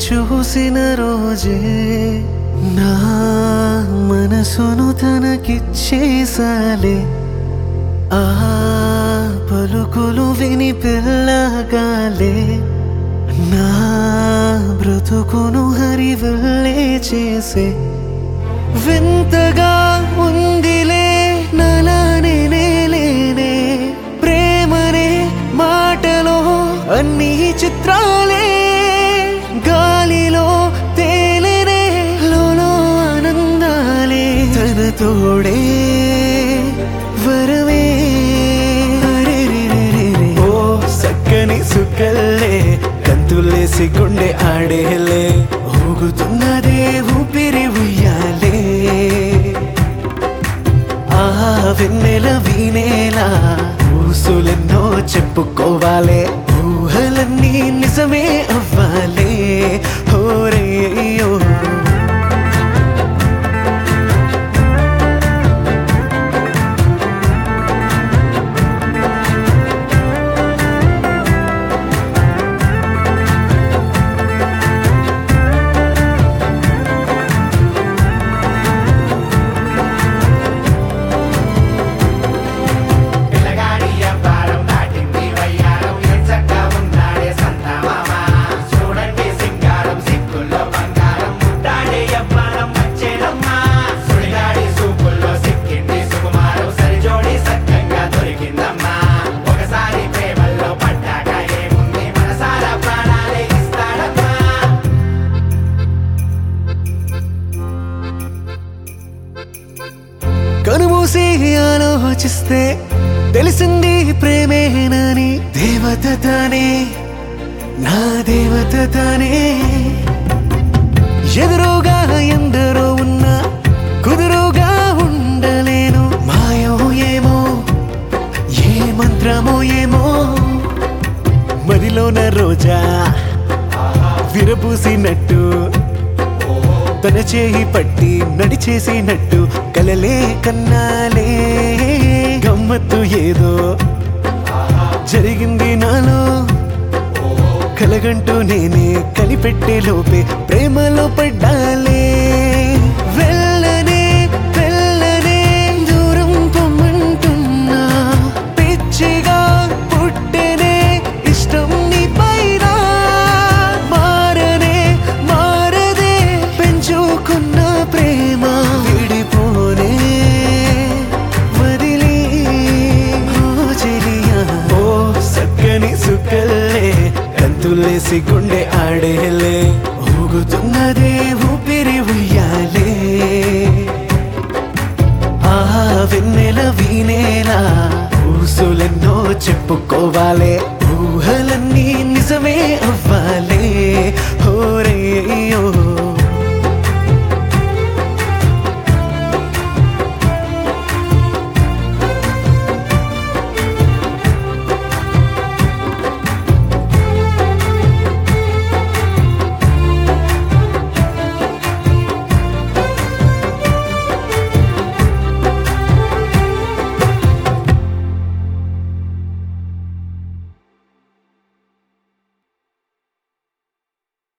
చూసిన రోజే నా మనసును తనకిచ్చేసాలే ఆ పలుకులు విని పిల్లగాలే నా బ్రతుకును హరివల్లే చేసే వింతగా ఉందిలే నలానే లేనే ప్రేమనే మాటలో అన్ని చిత్రాలే గాలిలో తేలినే లోలో ఆనందాలే తన తోడే వరమే అరెరెరెరెరె. ఓ సక్కని సుక్కల్లే కంతులేసి గుండె ఆడేలే ఊగుతున్నదే ఊపిరి ఉయ్యాలే ఆ వెన్నెల వీణేలా ఊసులెన్నో చెప్పుకోవాలే ఊహలన్నీ నిజమే అవ్వాలే హోరయ్యో పిల్లగాడి అవ్వారం దాటింది వయ్యారం ఎంచక్కా ఉన్నాడే సంత మామ చూడండి సింగారం సిక్కుల్లో బంగారం ముట్టాడే అవ్వారం వచ్చేదమ్మా సుడిగాడి సూపుల్లో సిక్కింది సుకుమారం సరిజోడి సక్కంగా దొరికిందమ్మా ఒకసారి ప్రేమల్లో పడ్డాక ఏముంది మనసారా ప్రాణాలే ఇస్తాడమ్మా కనుమూసి ఆలోచిస్తే తెలిసింది ప్రేమేనని దేవత తానే నా దేవత తానే ఎదురుగా ఎందరో ఉన్నా కుదురుగా ఉండలేను మాయో ఏమో ఏ మంత్రమో ఏమో మదిలోన రోజా విరపూసినట్టు తన చేయి పట్టి నడిచేసినట్టు కలలే కన్నాలే గమ్మత్తు ఏదో జరిగింది నాలో కలగంటూ నేనే కనిపెట్టే లోపే ప్రేమలో పడ్డాలే వెళ్ళనే వెళ్ళనే దూరం పొమ్మంటున్నా పిచ్చిగా పుట్టెనే ఇష్టం నీ పైన మారనే మారదే పెంచుకున్న ప్రేమ విడిపోనే వదిలి ఓ చెలియా ఓ సక్కని సుక్కల్లే కంతులేసి గుండె ఆడేలే ఊగుతున్నదే ఊపిరి ఉయ్యాలే ఆ వెన్నెల వీణేలా ఊసులెన్నో చెప్పుకోవాలే